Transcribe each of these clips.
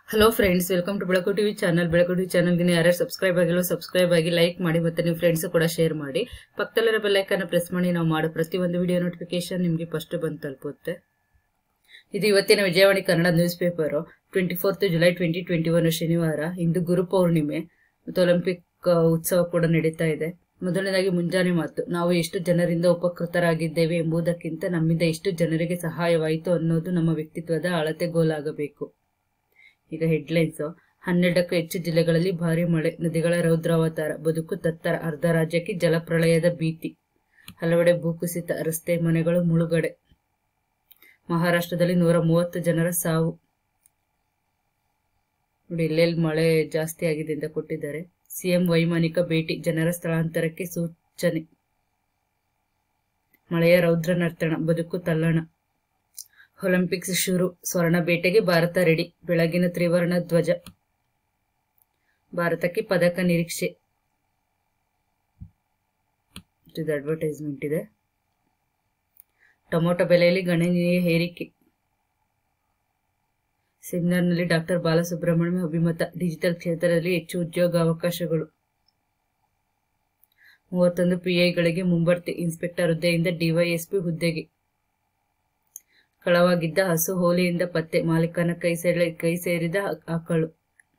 hello friends welcome to Belaku TV channel Belaku TV ಚಾನಲ್ಗೆ ಯಾರ್ಯಾರು subscribe ಆಗಿಲ್ಲ ಸಬ್ಸ್ಕ್ರೈಬ್ ಆಗಿ ಲೈಕ್ ಮಾಡಿ ಮತ್ತೆ ನಿಮ್ಮ ಫ್ರೆಂಡ್ಸ್ ಕೂಡ ಶೇರ್ ಮಾಡಿ ಪಕ್ಕದಲ್ಲಿರೋ ಬೆಲ್ಲೈಕನ್ನ ಪ್ರೆಸ್ ಮಾಡಿ ನಾವು ಮಾಡೋ ಪ್ರತಿಯೊಂದು ವಿಡಿಯೋ ನೋಟಿಫಿಕೇಶನ್ ನಿಮಗೆ ಫಸ್ಟ್ ಬಂದು ತಲುಪುತ್ತೆ ಇದು ಇವತ್ತಿನ Vijayavani Kannada news paper twenty fourth July twenty twenty one ಶನಿವಾರ ಇಂದು ಗುರು ಪೌರ್ಣಿಮೆ ಮತ್ತು ಒಲಿಂಪಿಕ್ ಆ, ಉತ್ಸವ ಕೂಡ ನಡೀತಾ ಇದೆ ಮೊದಲನೇದಾಗಿ ಮುಂಜಾನೆ ಮಾತು ನಾವು ಎಷ್ಟು ಜನರಿಂದ ಉಪಕೃತರಾಗಿದ್ದೇವೆ ಎಂಬುದಕ್ಕಿಂತ ನಮ್ಮಿಂದ ಎಷ್ಟು ಜನರಿಗೆ ಸಹಾಯವಾಯಿತು ಅನ್ನೋದು ನಮ್ಮ ವ್ಯಕ್ತಿತ್ವದ ಅಳತೆಗೋಲಾಗಬೇಕು ಈಗ ಹೆಡ್ಲೈನ್ಸ್ ಹನ್ನೆರಡಕ್ಕೂ ಹೆಚ್ಚು ಜಿಲ್ಲೆಗಳಲ್ಲಿ ಭಾರಿ ಮಳೆ ನದಿಗಳ ರೌದ್ರಾವತಾರ ಬದುಕು ತತ್ತರ ಅರ್ಧ ರಾಜ್ಯಕ್ಕೆ ಜಲಪ್ರಳಯದ ಭೀತಿ ಹಲವೆಡೆ ಭೂಕುಸಿತ ರಸ್ತೆ ಮನೆಗಳು ಮುಳುಗಡೆ ಮಹಾರಾಷ್ಟ್ರದಲ್ಲಿ ನೂರ ಮೂವತ್ತು ಜನರ ಸಾವು ನೋಡಿ ಎಲ್ಲೆಲ್ಲಿ ಮಳೆ ಜಾಸ್ತಿ ಆಗಿದೆ ಅಂತ ಕೊಟ್ಟಿದ್ದಾರೆ ಸಿಎಂ ವೈಮಾನಿಕ ಭೇಟಿ ಜನರ ಸ್ಥಳಾಂತರಕ್ಕೆ ಸೂಚನೆ ಮಳೆಯ ರೌದ್ರ ನರ್ತನ ಬದುಕು ತಲ್ಲಣ ಒಲಿಂಪಿಕ್ಸ್ ಶುರು ಸ್ವರ್ಣ ಬೇಟೆಗೆ ಭಾರತ ರೆಡಿ ಬೆಳಗಿನ ತ್ರಿವರ್ಣ ಧ್ವಜ ಭಾರತಕ್ಕೆ ಪದಕ ನಿರೀಕ್ಷೆ ಇದು ಅಡ್ವರ್ಟೈಸ್ಮೆಂಟ್ ಇದೆ ಟೊಮೊಟೊ ಬೆಲೆಯಲ್ಲಿ ಗಣನೀಯ ಏರಿಕೆ ಸೆಮಿನಾರ್ನಲ್ಲಿ ಡಾಕ್ಟರ್ ಬಾಲಸುಬ್ರಹ್ಮಣ್ಯಂ ಅಭಿಮತ ಡಿಜಿಟಲ್ ಕ್ಷೇತ್ರದಲ್ಲಿ ಹೆಚ್ಚು ಉದ್ಯೋಗಾವಕಾಶಗಳು ಮೂವತ್ತೊಂದು ಪಿಐಗಳಿಗೆ ಮುಂಬಡ್ತಿ ಇನ್ಸ್ಪೆಕ್ಟರ್ ಹುದ್ದೆಯಿಂದ ಡಿವೈಎಸ್ಪಿ ಹುದ್ದೆಗೆ ಕಳವಾಗಿದ್ದ ಹಸು ಹೋಲಿಯಿಂದ ಪತ್ತೆ ಮಾಲೀಕನ ಕೈ ಸೇರಿ ಕೈ ಸೇರಿದ ಆಕಳು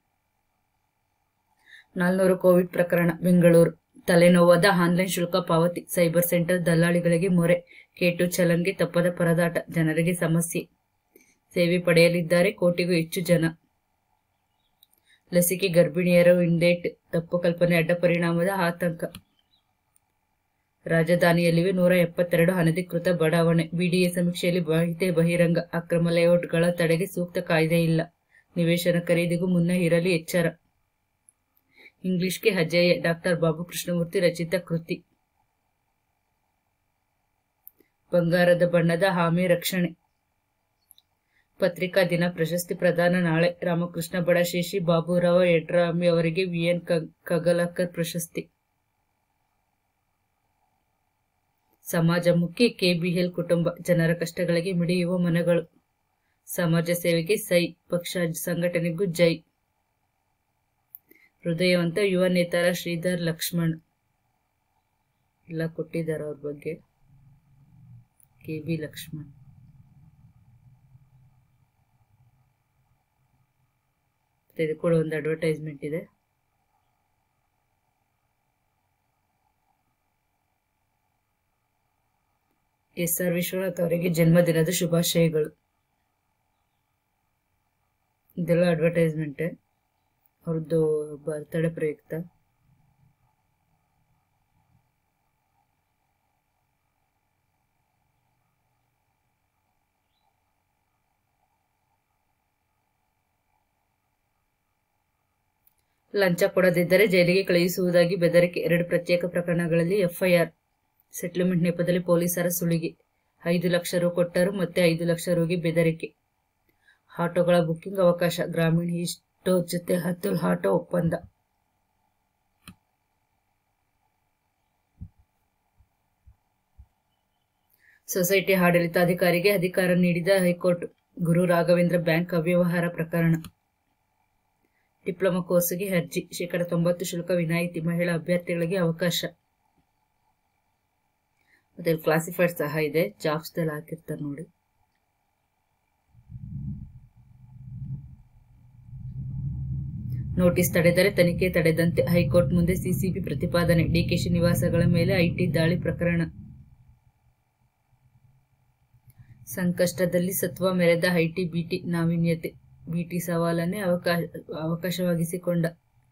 ನಾಲ್ನೂರು ಕೋವಿಡ್ ಪ್ರಕರಣ ಬೆಂಗಳೂರು ತಲೆನೋವಾದ ಆನ್ಲೈನ್ ಶುಲ್ಕ ಪಾವತಿ ಸೈಬರ್ ಸೆಂಟರ್ ದಲ್ಲಾಳಿಗಳಿಗೆ ಮೊರೆ ಕೇಟು ಚಲನ್ಗೆ ತಪ್ಪದ ಪರದಾಟ ಜನರಿಗೆ ಸಮಸ್ಯೆ ಸೇವೆ ಪಡೆಯಲಿದ್ದಾರೆ ಕೋಟಿಗೂ ಹೆಚ್ಚು ಜನ ಲಸಿಕೆ ಗರ್ಭಿಣಿಯರ ಇಂಡೇಟ್ ತಪ್ಪು ಕಲ್ಪನೆ ಅಡ್ಡ ಪರಿಣಾಮದ ಆತಂಕ ರಾಜಧಾನಿಯಲ್ಲಿವೆ ನೂರ ಎಪ್ಪತ್ತೆರಡು ಅನಧಿಕೃತ ಬಡಾವಣೆ ಬಿಡಿಎ ಸಮೀಕ್ಷೆಯಲ್ಲಿ ಮಾಹಿತಿ ಬಹಿರಂಗ ಅಕ್ರಮ ಲೇಔಟ್ಗಳ ತಡೆಗೆ ಸೂಕ್ತ ಕಾಯ್ದೆ ಇಲ್ಲ ನಿವೇಶನ ಖರೀದಿಗೂ ಮುನ್ನ ಇರಲಿ ಎಚ್ಚರ ಇಂಗ್ಲಿಷ್ಗೆ ಅಜೇಯ ಡಾಕ್ಟರ್ ಬಾಬು ಕೃಷ್ಣಮೂರ್ತಿ ರಚಿತ ಕೃತಿ ಬಂಗಾರದ ಬಣ್ಣದ ಹಾಮಿ ರಕ್ಷಣೆ ಪತ್ರಿಕಾ ದಿನ ಪ್ರಶಸ್ತಿ ಪ್ರದಾನ ನಾಳೆ ರಾಮಕೃಷ್ಣ ಬಡಶೇಷಿ ಬಾಬುರಾವ್ ಯಡ್ರಾಮಿ ಅವರಿಗೆ ವಿಎನ್ ಕಗಲಕರ್ ಪ್ರಶಸ್ತಿ ಸಮಾಜಮುಖಿ ಕೆಬಿಎಲ್ ಕುಟುಂಬ ಜನರ ಕಷ್ಟಗಳಿಗೆ ಮಿಡಿಯುವ ಮನಗಳು ಸಮಾಜ ಸೇವೆಗೆ ಸೈ ಪಕ್ಷ ಸಂಘಟನೆಗೂ ಜೈ ಹೃದಯವಂತ ಯುವ ನೇತಾರ ಶ್ರೀಧರ್ ಲಕ್ಷ್ಮಣ್ ಎಲ್ಲ ಕೊಟ್ಟಿದ್ದಾರೆ ಅವ್ರ ಬಗ್ಗೆ ಕೆ ಬಿ ಲಕ್ಷ್ಮಣ್ ಮತ್ತೆ ಇದು ಕೂಡ ಒಂದು ಅಡ್ವರ್ಟೈಸ್ಮೆಂಟ್ ಇದೆ ಎಸ್ ಆರ್ ವಿಶ್ವನಾಥ್ ಅವರಿಗೆ ಜನ್ಮದಿನದ ಶುಭಾಶಯಗಳು ಇದೆಲ್ಲ ಅಡ್ವರ್ಟೈಸ್ಮೆಂಟ್ ಅವ್ರದ್ದು ಬರ್ತ್ಡೇ ಪ್ರಯುಕ್ತ ಲಂಚ ಕೊಡದಿದ್ದರೆ ಜೈಲಿಗೆ ಕಳುಹಿಸುವುದಾಗಿ ಬೆದರಿಕೆ ಎರಡು ಪ್ರತ್ಯೇಕ ಪ್ರಕರಣಗಳಲ್ಲಿ ಎಫ್ಐಆರ್ ಸೆಟ್ಲ್ಮೆಂಟ್ ನೆಪದಲ್ಲಿ ಪೊಲೀಸರ ಸುಳಿಗೆ ಐದು ಲಕ್ಷ ರು ಕೊಟ್ಟರು ಮತ್ತೆ ಐದು ಲಕ್ಷ ರುಗೆ ಬೆದರಿಕೆ ಆಟೋಗಳ ಬುಕ್ಕಿಂಗ್ ಅವಕಾಶ ಗ್ರಾಮೀಣ ಇಷ್ಟೋ ಜೊತೆ ಹತ್ತುಲ್ ಆಟೋ ಒಪ್ಪಂದ ಸೊಸೈಟಿ ಆಡಳಿತಾಧಿಕಾರಿಗೆ ಅಧಿಕಾರ ನೀಡಿದ ಹೈಕೋರ್ಟ್ ಗುರು ರಾಘವೇಂದ್ರ ಬ್ಯಾಂಕ್ ಅವ್ಯವಹಾರ ಪ್ರಕರಣ ಡಿಪ್ಲೊಮಾ ಕೋರ್ಸ್ಗೆ ಅರ್ಜಿ ಶೇಕಡ ತೊಂಬತ್ತು ಶುಲ್ಕ ವಿನಾಯಿತಿ ಮಹಿಳಾ ಅಭ್ಯರ್ಥಿಗಳಿಗೆ ಅವಕಾಶ ಮತ್ತೆ ಕ್ಲಾಸಿಫೈಡ್ ಸಹ ಇದೆ ಜಾಬ್ಸ್ದಲ್ಲಿ ಹಾಕಿರ್ತಾರೆ ನೋಡಿ ನೋಟಿಸ್ ತಡೆದರೆ ತನಿಖೆ ತಡೆದಂತೆ ಹೈಕೋರ್ಟ್ ಮುಂದೆ ಸಿಸಿಬಿ ಪ್ರತಿಪಾದನೆ ಡಿಕೆಶಿ ನಿವಾಸಗಳ ಮೇಲೆ ಐಟಿ ದಾಳಿ ಪ್ರಕರಣ ಸಂಕಷ್ಟದಲ್ಲಿ ಸತ್ವ ಮೆರೆದ ಐಟಿ ಬಿಟಿ ನಾವೀನ್ಯತೆ ಬಿಟಿ ಸವಾಲನ್ನೇ ಅವಕಾಶ ಅವಕಾಶವಾಗಿಸಿಕೊಂಡ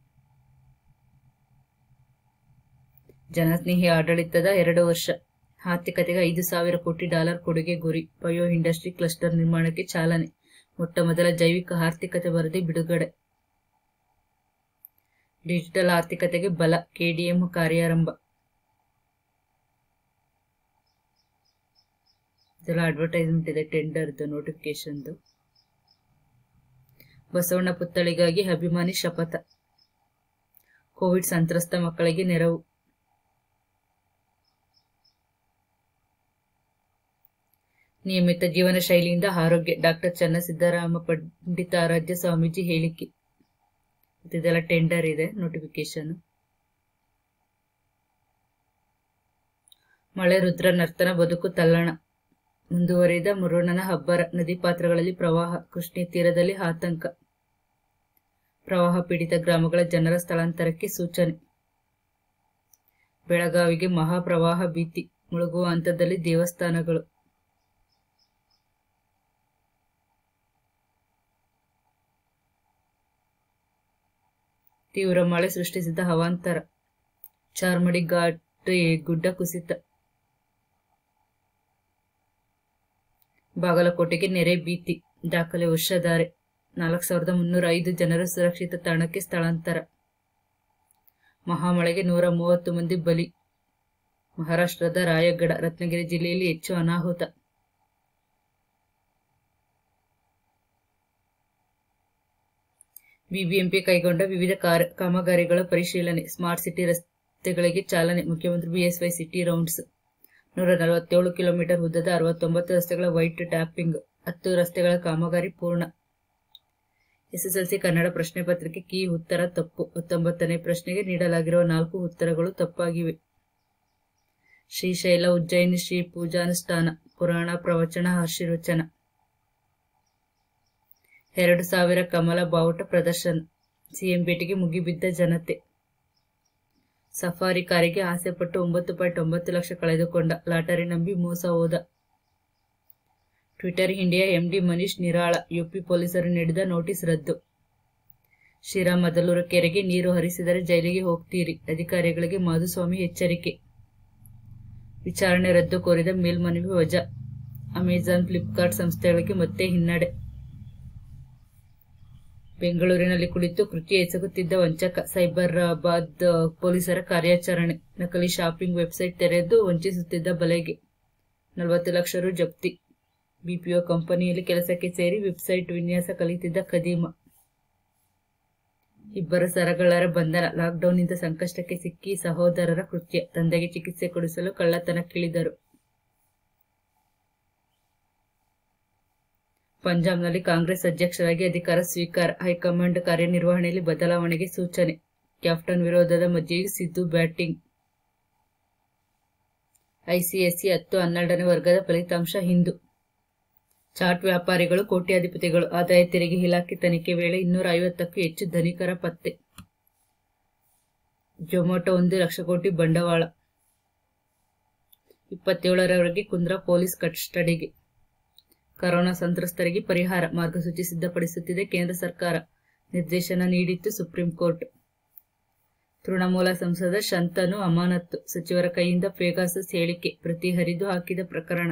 ಜನಸ್ನೇಹಿ ಆಡಳಿತದ ಎರಡು ವರ್ಷ ಆರ್ಥಿಕತೆಗೆ ಐದು ಸಾವಿರ ಕೋಟಿ ಡಾಲರ್ ಕೊಡುಗೆ ಗುರಿ ಬಯೋ ಇಂಡಸ್ಟ್ರಿ ಕ್ಲಸ್ಟರ್ ನಿರ್ಮಾಣಕ್ಕೆ ಚಾಲನೆ ಮೊಟ್ಟ ಮೊದಲ ಜೈವಿಕ ಆರ್ಥಿಕತೆ ವರದಿ ಬಿಡುಗಡೆ ಡಿಜಿಟಲ್ ಆರ್ಥಿಕತೆಗೆ ಬಲ ಕೆಡಿಎಂ ಕಾರ್ಯಾರಂಭ ಇದೆಲ್ಲ ಅಡ್ವರ್ಟೈಸ್ಮೆಂಟ್ ಇದೆ ಟೆಂಡರ್ದು ನೋಟಿಫಿಕೇಶನ್ದು ಬಸವಣ್ಣ ಪುತ್ಥಳಿಗಾಗಿ ಅಭಿಮಾನಿ ಶಪಥ ಕೋವಿಡ್ ಸಂತ್ರಸ್ತ ಮಕ್ಕಳಿಗೆ ನೆರವು ನಿಯಮಿತ ಜೀವನ ಶೈಲಿಯಿಂದ ಆರೋಗ್ಯ ಡಾಕ್ಟರ್ ಚನ್ನಸಿದ್ದರಾಮ ಪಂಡಿತಾರಾಧ್ಯ ಸ್ವಾಮೀಜಿ ಹೇಳಿಕೆ ಇದೆಲ್ಲ ಟೆಂಡರ್ ಇದೆ ನೋಟಿಫಿಕೇಶನ್ ಮಳೆ ರುದ್ರ ನರ್ತನ ಬದುಕು ತಲ್ಲಣ ಮುಂದುವರಿದ ಮುರುಣನ ಹಬ್ಬರ ನದಿ ಪಾತ್ರಗಳಲ್ಲಿ ಪ್ರವಾಹ ಕೃಷ್ಣ ತೀರದಲ್ಲಿ ಆತಂಕ ಪ್ರವಾಹ ಪೀಡಿತ ಗ್ರಾಮಗಳ ಜನರ ಸ್ಥಳಾಂತರಕ್ಕೆ ಸೂಚನೆ ಬೆಳಗಾವಿಗೆ ಮಹಾಪ್ರವಾಹ ಭೀತಿ ಮುಳುಗುವ ಹಂತದಲ್ಲಿ ದೇವಸ್ಥಾನಗಳು ತೀವ್ರ ಮಳೆ ಸೃಷ್ಟಿಸಿದ ಹವಾಂತರ ಚಾರ್ಮಡಿ ಘಾಟ್ ಗುಡ್ಡ ಕುಸಿತ ಬಾಗಲಕೋಟೆಗೆ ನೆರೆ ಭೀತಿ ದಾಖಲೆ ವರ್ಷಧಾರೆ ನಾಲ್ಕು ಸಾವಿರದ ಮುನ್ನೂರ ಐದು ಜನರ ಸುರಕ್ಷಿತ ತಾಣಕ್ಕೆ ಸ್ಥಳಾಂತರ ಮಹಾಮಳೆಗೆ ನೂರ ಮೂವತ್ತು ಮಂದಿ ಬಲಿ ಮಹಾರಾಷ್ಟ್ರದ ರಾಯಗಢ ರತ್ನಗಿರಿ ಜಿಲ್ಲೆಯಲ್ಲಿ ಹೆಚ್ಚು ಅನಾಹುತ ಬಿಬಿಎಂಪಿ ಕೈಗೊಂಡ ವಿವಿಧ ಕಾರ- ಕಾಮಗಾರಿಗಳ ಪರಿಶೀಲನೆ ಸ್ಮಾರ್ಟ್ ಸಿಟಿ ರಸ್ತೆಗಳಿಗೆ ಚಾಲನೆ ಮುಖ್ಯಮಂತ್ರಿ ಬಿಎಸ್ವೈ ಸಿಟಿ ರೌಂಡ್ಸ್ ನೂರ ನಲವತ್ತೇಳು ಕಿಲೋಮೀಟರ್ ಉದ್ದದ ಅರವತ್ತೊಂಬತ್ತು ರಸ್ತೆಗಳ ವೈಟ್ ಟ್ಯಾಪಿಂಗ್ ಹತ್ತು ರಸ್ತೆಗಳ ಕಾಮಗಾರಿ ಪೂರ್ಣ ಎಸ್ಎಸ್ಎಲ್ಸಿ ಕನ್ನಡ ಪ್ರಶ್ನೆ ಪತ್ರಿಕೆ ಕೀ ಉತ್ತರ ತಪ್ಪು ಹತ್ತೊಂಬತ್ತನೇ ಪ್ರಶ್ನೆಗೆ ನೀಡಲಾಗಿರುವ ನಾಲ್ಕು ಉತ್ತರಗಳು ತಪ್ಪಾಗಿವೆ ಶ್ರೀಶೈಲ ಉಜ್ಜಯಿನಿ ಶ್ರೀ ಪೂಜಾನುಷ್ಠಾನ ಪುರಾಣ ಪ್ರವಚನ ಹರ್ಷಿರುಚನ ಎರಡು ಸಾವಿರ ಕಮಲ ಬಾವುಟ ಪ್ರದರ್ಶನ ಸಿಎಂ ಭೇಟಿಗೆ ಮುಗಿಬಿದ್ದ ಜನತೆ ಸಫಾರಿ ಕಾರಿಗೆ ಆಸೆಪಟ್ಟು ಒಂಬತ್ತು ಪಾಯಿಂಟ್ ಒಂಬತ್ತು ಲಕ್ಷ ಕಳೆದುಕೊಂಡ ಲಾಟರಿ ನಂಬಿ ಮೋಸ ಹೋದ ಟ್ವಿಟರ್ ಇಂಡಿಯಾ ಎಂಡಿ ಮನೀಶ್ ನಿರಾಳ ಯುಪಿ ಪೊಲೀಸರು ನೀಡಿದ ನೋಟಿಸ್ ರದ್ದು ಶ್ರೀರಾಮದಲ್ಲೂರ ಕೆರೆಗೆ ನೀರು ಹರಿಸಿದರೆ ಜೈಲಿಗೆ ಹೋಗ್ತೀರಿ ಅಧಿಕಾರಿಗಳಿಗೆ ಮಾಧುಸ್ವಾಮಿ ಎಚ್ಚರಿಕೆ ವಿಚಾರಣೆ ರದ್ದು ಕೋರಿದ ಮೇಲ್ಮನವಿ ವಜಾ ಅಮೆಜಾನ್ ಫ್ಲಿಪ್ಕಾರ್ಟ್ ಸಂಸ್ಥೆಗಳಿಗೆ ಮತ್ತೆ ಹಿನ್ನಡೆ ಬೆಂಗಳೂರಿನಲ್ಲಿ ಕುಳಿತು ಕೃತ್ಯ ಎಸಗುತ್ತಿದ್ದ ವಂಚಕ ಸೈಬರಾಬಾದ್ ಪೊಲೀಸರ ಕಾರ್ಯಾಚರಣೆ ನಕಲಿ ಶಾಪಿಂಗ್ ವೆಬ್ಸೈಟ್ ತೆರೆದು ವಂಚಿಸುತ್ತಿದ್ದ ಬಲೆಗೆ ನಲವತ್ತು ಲಕ್ಷ ರು ಜಪ್ತಿ ಬಿಪಿಒ ಕಂಪನಿಯಲ್ಲಿ ಕೆಲಸಕ್ಕೆ ಸೇರಿ ವೆಬ್ಸೈಟ್ ವಿನ್ಯಾಸ ಕಲಿತಿದ್ದ ಖದೀಮ ಇಬ್ಬರ ಸರಗಳರ ಬಂಧನ ಲಾಕ್ಡೌನ್ನಿಂದ ಸಂಕಷ್ಟಕ್ಕೆ ಸಿಕ್ಕಿ ಸಹೋದರರ ಕೃತ್ಯ ತಂದೆಗೆ ಚಿಕಿತ್ಸೆ ಕೊಡಿಸಲು ಕಳ್ಳತನಕ್ಕಿಳಿದರು ಪಂಜಾಬ್ನಲ್ಲಿ ಕಾಂಗ್ರೆಸ್ ಅಧ್ಯಕ್ಷರಾಗಿ ಅಧಿಕಾರ ಸ್ವೀಕಾರ ಹೈಕಮಾಂಡ್ ಕಾರ್ಯನಿರ್ವಹಣೆಯಲ್ಲಿ ಬದಲಾವಣೆಗೆ ಸೂಚನೆ ಕ್ಯಾಪ್ಟನ್ ವಿರೋಧದ ಮಧ್ಯೆಯೂ ಸಿದ್ದು ಬ್ಯಾಟಿಂಗ್ ಐಸಿಎಸ್ಸಿ ಹತ್ತು ಹನ್ನೆರಡನೇ ವರ್ಗದ ಫಲಿತಾಂಶ ಹಿಂದು ಚಾಟ್ ವ್ಯಾಪಾರಿಗಳು ಕೋಟ್ಯಾಧಿಪತಿಗಳು ಆದಾಯ ತೆರಿಗೆ ಇಲಾಖೆ ತನಿಖೆ ವೇಳೆ ಇನ್ನೂರ ಐವತ್ತಕ್ಕೂ ಹೆಚ್ಚು ಧನಿಕರ ಪತ್ತೆ ಜೊಮೊಟೊ ಒಂದು ಲಕ್ಷ ಕೋಟಿ ಬಂಡವಾಳ ಇಪ್ಪತ್ತೇಳರವರೆಗೆ ಕುಂದ್ರ ಪೊಲೀಸ್ ಕಸ್ಟಡಿಗೆ ಕರೋನಾ ಸಂತ್ರಸ್ತರಿಗೆ ಪರಿಹಾರ ಮಾರ್ಗಸೂಚಿ ಸಿದ್ಧಪಡಿಸುತ್ತಿದೆ ಕೇಂದ್ರ ಸರ್ಕಾರ ನಿರ್ದೇಶನ ನೀಡಿತ್ತು ಸುಪ್ರೀಂ ಕೋರ್ಟ್ ತೃಣಮೂಲ ಸಂಸದ ಶಂತನು ಅಮಾನತ್ತು ಸಚಿವರ ಕೈಯಿಂದ ಪೇಗಾಸಸ್ ಹೇಳಿಕೆ ಪ್ರತಿ ಹರಿದು ಹಾಕಿದ ಪ್ರಕರಣ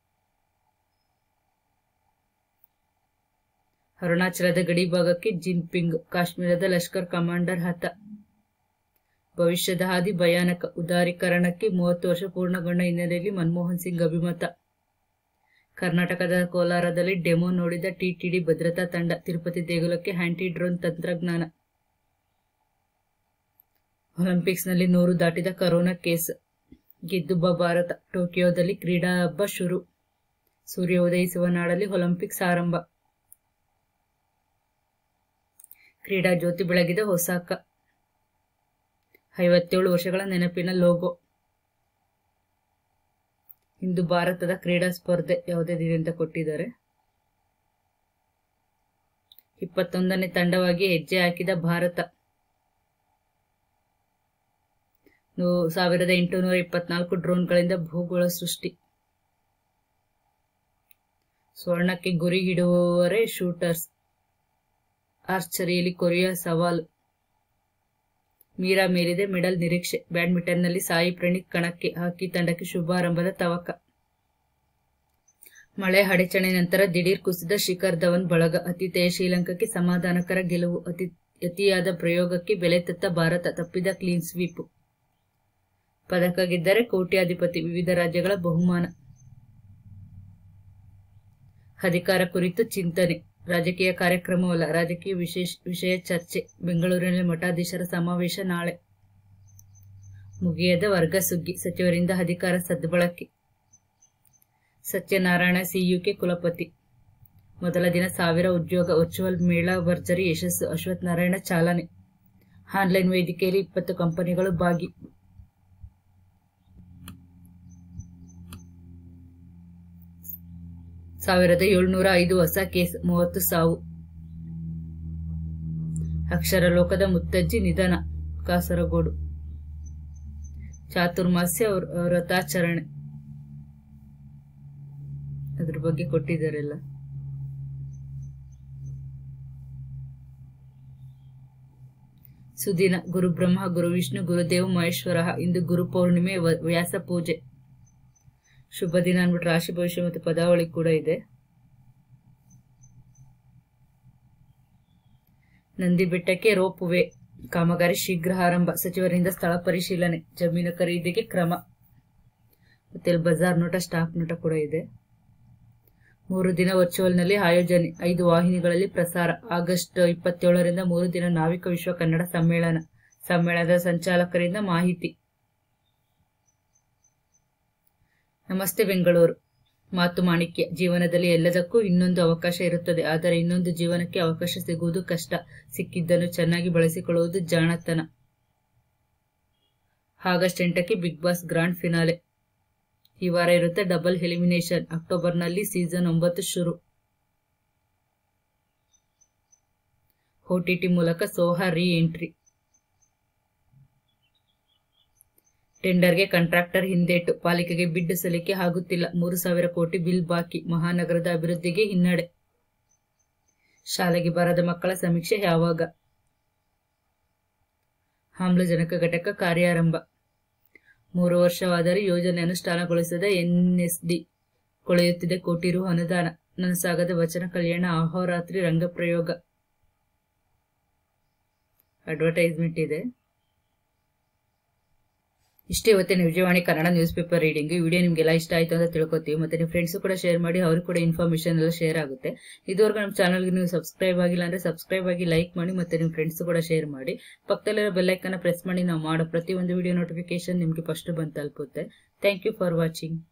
ಅರುಣಾಚಲದ ಗಡಿ ಭಾಗಕ್ಕೆ ಜಿನ್ಪಿಂಗ್ ಕಾಶ್ಮೀರದ ಲಷ್ಕರ್ ಕಮಾಂಡರ್ ಹತ ಭವಿಷ್ಯದ ಹಾದಿ ಭಯಾನಕ ಉದಾರೀಕರಣಕ್ಕೆ ಮೂವತ್ತು ವರ್ಷ ಪೂರ್ಣಗೊಂಡ ಹಿನ್ನೆಲೆಯಲ್ಲಿ ಮನಮೋಹನ್ ಸಿಂಗ್ ಅಭಿಮತ ಕರ್ನಾಟಕದ ಕೋಲಾರದಲ್ಲಿ ಡೆಮೋ ನೋಡಿದ ಟಿಟಿಡಿ ಭದ್ರತಾ ತಂಡ ತಿರುಪತಿ ದೇಗುಲಕ್ಕೆ ಆಂಟಿ ಡ್ರೋನ್ ತಂತ್ರಜ್ಞಾನ ಒಲಿಂಪಿಕ್ಸ್ನಲ್ಲಿ ನೂರು ದಾಟಿದ ಕರೋನಾ ಕೇಸ್ ಗೆದ್ದುಬ್ಬ ಭಾರತ ಟೋಕಿಯೋದಲ್ಲಿ ಕ್ರೀಡಾ ಹಬ್ಬ ಶುರು ಸೂರ್ಯ ಉದಯಿಸುವ ನಾಡಲ್ಲಿ ಒಲಿಂಪಿಕ್ಸ್ ಆರಂಭ ಕ್ರೀಡಾ ಜ್ಯೋತಿ ಬೆಳಗಿದ ಹೊಸಾಕ ಐವತ್ತೇಳು ವರ್ಷಗಳ ನೆನಪಿನ ಲೋಗೋ ಇಂದು ಭಾರತದ ಕ್ರೀಡಾ ಸ್ಪರ್ಧೆ ಯಾವುದೇ ದಿನ ಅಂತ ಕೊಟ್ಟಿದ್ದಾರೆ ಇಪ್ಪತ್ತೊಂದನೇ ತಂಡವಾಗಿ ಹೆಜ್ಜೆ ಹಾಕಿದ ಭಾರತ ನೂ- ಸಾವಿರದ ಎಂಟುನೂರ ಇಪ್ಪತ್ನಾಲ್ಕು ಡ್ರೋನ್ಗಳಿಂದ ಭೂಗೋಳ ಸೃಷ್ಟಿ ಸ್ವರ್ಣಕ್ಕೆ ಗುರಿ ಹಿಡುವವರೇ ಶೂಟರ್ಸ್ ಆರ್ಚರಿಯಲ್ಲಿ ಕೊರಿಯಾ ಸವಾಲು ಮೀರಾ ಮೇಲಿದೆ ಮೆಡಲ್ ನಿರೀಕ್ಷೆ ಬ್ಯಾಡ್ಮಿಂಟನ್ನಲ್ಲಿ ಸಾಯಿ ಪ್ರಣೀತ್ ಕಣಕ್ಕೆ ಹಾಕಿ ತಂಡಕ್ಕೆ ಶುಭಾರಂಭದ ತವಕ ಮಳೆ ಅಡಚಣೆ ನಂತರ ದಿಢೀರ್ ಕುಸಿದ ಶಿಖರ್ ಧವನ್ ಬಳಗ ಅತಿಥೇಯ ಶ್ರೀಲಂಕಾಕ್ಕೆ ಸಮಾಧಾನಕರ ಗೆಲುವು ಅತಿ ಅತಿಯಾದ ಪ್ರಯೋಗಕ್ಕೆ ಬೆಲೆ ತೆತ್ತ ಭಾರತ ತಪ್ಪಿದ ಕ್ಲೀನ್ ಸ್ವೀಪ್ ಪದಕ ಗೆದ್ದರೆ ಕೋಟ್ಯಾಧಿಪತಿ ವಿವಿಧ ರಾಜ್ಯಗಳ ಬಹುಮಾನ ಅಧಿಕಾರ ಕುರಿತು ಚಿಂತನೆ ರಾಜಕೀಯ ಕಾರ್ಯಕ್ರಮವಲ್ಲ ರಾಜಕೀಯ ವಿಶೇಷ ವಿಷಯ ಚರ್ಚೆ ಬೆಂಗಳೂರಿನಲ್ಲಿ ಮಠಾಧೀಶರ ಸಮಾವೇಶ ನಾಳೆ ಮುಗಿಯದ ವರ್ಗ ಸುಗ್ಗಿ ಸಚಿವರಿಂದ ಅಧಿಕಾರ ಸದ್ಬಳಕೆ ಸತ್ಯನಾರಾಯಣ ಸಿಯುಕೆ ಕುಲಪತಿ ಮೊದಲ ದಿನ ಸಾವಿರ ಉದ್ಯೋಗ ವರ್ಚುವಲ್ ಮೇಳ ಭರ್ಜರಿ ಯಶಸ್ಸು ಅಶ್ವಥ್ ನಾರಾಯಣ ಚಾಲನೆ ಆನ್ಲೈನ್ ವೇದಿಕೆಯಲ್ಲಿ ಇಪ್ಪತ್ತು ಕಂಪನಿಗಳು ಭಾಗಿ ಸಾವಿರದ ಏಳ್ನೂರ ಐದು ಹೊಸ ಕೇಸ್ ಮೂವತ್ತು ಸಾವು ಅಕ್ಷರ ಲೋಕದ ಮುತ್ತಜ್ಜಿ ನಿಧನ ಕಾಸರಗೋಡು ಚಾತುರ್ಮಾಸ್ಯ ವ್ರ- ವ್ರತಾಚರಣೆ ಅದ್ರ ಬಗ್ಗೆ ಕೊಟ್ಟಿದ್ದಾರೆಲ್ಲ ಸುದಿನ ಗುರು ಬ್ರಹ್ಮ ಗುರು ವಿಷ್ಣು ಗುರುದೇವ್ ಮಹೇಶ್ವರ ಇಂದು ಗುರು ಪೌರ್ಣಿಮೆ ವ- ವ್ಯಾಸ ಪೂಜೆ ಶುಭ ದಿನ ಅಂದ್ಬಿಟ್ಟು ರಾಶಿ ಭವಿಷ್ಯ ಮತ್ತು ಪದಾವಳಿ ಕೂಡ ಇದೆ ನಂದಿ ಬೆಟ್ಟಕ್ಕೆ ರೋಪ್ ವೇ ಕಾಮಗಾರಿ ಶೀಘ್ರ ಆರಂಭ ಸಚಿವರಿಂದ ಸ್ಥಳ ಪರಿಶೀಲನೆ ಜಮೀನು ಖರೀದಿಗೆ ಕ್ರಮ ಮತ್ತೆ ಇಲ್ಲಿ ಬಜಾರ್ ನೋಟ ಸ್ಟಾಕ್ ನೋಟ ಕೂಡ ಇದೆ ಮೂರು ದಿನ ವರ್ಚುವಲ್ನಲ್ಲಿ ಆಯೋಜನೆ ಐದು ವಾಹಿನಿಗಳಲ್ಲಿ ಪ್ರಸಾರ ಆಗಸ್ಟ್ ಇಪ್ಪತ್ತೇಳರಿಂದ ಮೂರು ದಿನ ನಾವಿಕ ವಿಶ್ವ ಕನ್ನಡ ಸಮ್ಮೇಳನ ಸಮ್ಮೇಳನದ ಸಂಚಾಲಕರಿಂದ ಮಾಹಿತಿ ನಮಸ್ತೆ ಬೆಂಗಳೂರು ಮಾತು ಮಾಣಿಕ್ಯ ಜೀವನದಲ್ಲಿ ಎಲ್ಲದಕ್ಕೂ ಇನ್ನೊಂದು ಅವಕಾಶ ಇರುತ್ತದೆ ಆದರೆ ಇನ್ನೊಂದು ಜೀವನಕ್ಕೆ ಅವಕಾಶ ಸಿಗುವುದು ಕಷ್ಟ ಸಿಕ್ಕಿದ್ದನ್ನು ಚೆನ್ನಾಗಿ ಬಳಸಿಕೊಳ್ಳುವುದು ಜಾಣತನ ಆಗಸ್ಟ್ ಎಂಟಕ್ಕೆ ಬಿಗ್ ಬಾಸ್ ಗ್ರಾಂಡ್ ಫಿನಾಲೆ ಈ ವಾರ ಇರುತ್ತೆ ಡಬಲ್ ಎಲಿಮಿನೇಷನ್ ಅಕ್ಟೋಬರ್ನಲ್ಲಿ ಸೀಸನ್ ಒಂಬತ್ತು ಶುರು ಓಟಿಟಿ ಮೂಲಕ ಸೋಹಾ ರೀ ಎಂಟ್ರಿ ಟೆಂಡರ್ಗೆ ಕಾಂಟ್ರಾಕ್ಟರ್ ಹಿಂದೇಟು ಪಾಲಿಕೆಗೆ ಬಿಡ್ ಸಲ್ಲಿಕೆ ಆಗುತ್ತಿಲ್ಲ ಮೂರು ಸಾವಿರ ಕೋಟಿ ಬಿಲ್ ಬಾಕಿ ಮಹಾನಗರದ ಅಭಿವೃದ್ಧಿಗೆ ಹಿನ್ನಡೆ ಶಾಲೆಗೆ ಬರದ ಮಕ್ಕಳ ಸಮೀಕ್ಷೆ ಯಾವಾಗ ಆಮ್ಲಜನಕ ಘಟಕ ಕಾರ್ಯಾರಂಭ ಮೂರು ವರ್ಷವಾದರೂ ಯೋಜನೆ ಅನುಷ್ಠಾನಗೊಳಿಸದ ಎನ್ಎಸ್ಡಿ ಕೊಳೆಯುತ್ತಿದೆ ಕೋಟಿ ರು ಅನುದಾನ ನನಸಾಗದ ವಚನ ಕಲ್ಯಾಣ ಅಹೋರಾತ್ರಿ ರಂಗಪ್ರಯೋಗ ಅಡ್ವರ್ಟೈಸ್ಮೆಂಟ್ ಇದೆ ಇಷ್ಟೇ ಇವತ್ತಿನ Vijayavani Kannada news paper reading ಈ ವಿಡಿಯೋ ನಿಮಗೆಲ್ಲ ಇಷ್ಟ ಆಯ್ತು ಅಂತ ತಿಳ್ಕೊತೀವಿ ಮತ್ತೆ ನಿಮ್ಮ ಫ್ರೆಂಡ್ಸ್ ಕೂಡ ಶೇರ್ ಮಾಡಿ ಅವ್ರಿಗೆ ಕೂಡ ಇನ್ಫಾರ್ಮೇಶನ್ ಎಲ್ಲ ಶೇರ್ ಆಗುತ್ತೆ ಇದುವರೆಗೂ ನಮ್ಮ ಚಾನಲ್ಗೆ ನೀವು ಸಬ್ಸ್ಕ್ರೈಬ್ ಆಗಿಲ್ಲ ಅಂದ್ರೆ ಸಬ್ಸ್ಕ್ರೈಬ್ ಆಗಿ ಲೈಕ್ ಮಾಡಿ ಮತ್ತೆ ನಿಮ್ಮ ಫ್ರೆಂಡ್ಸ್ ಕೂಡ ಶೇರ್ ಮಾಡಿ ಪಕ್ಕದಲ್ಲಿರೋ ಬೆಲ್ಲೈಕನ್ನ ಪ್ರೆಸ್ ಮಾಡಿ ನಾವು ಮಾಡೋ ಪ್ರತಿಯೊಂದು ವಿಡಿಯೋ ನೋಟಿಫಿಕೇಶನ್ ನಿಮಗೆ ಫಸ್ಟ್ ಬಂದು ತಲುಪುತ್ತೆ ಥ್ಯಾಂಕ್ ಯು ಫಾರ್ ವಾಚಿಂಗ್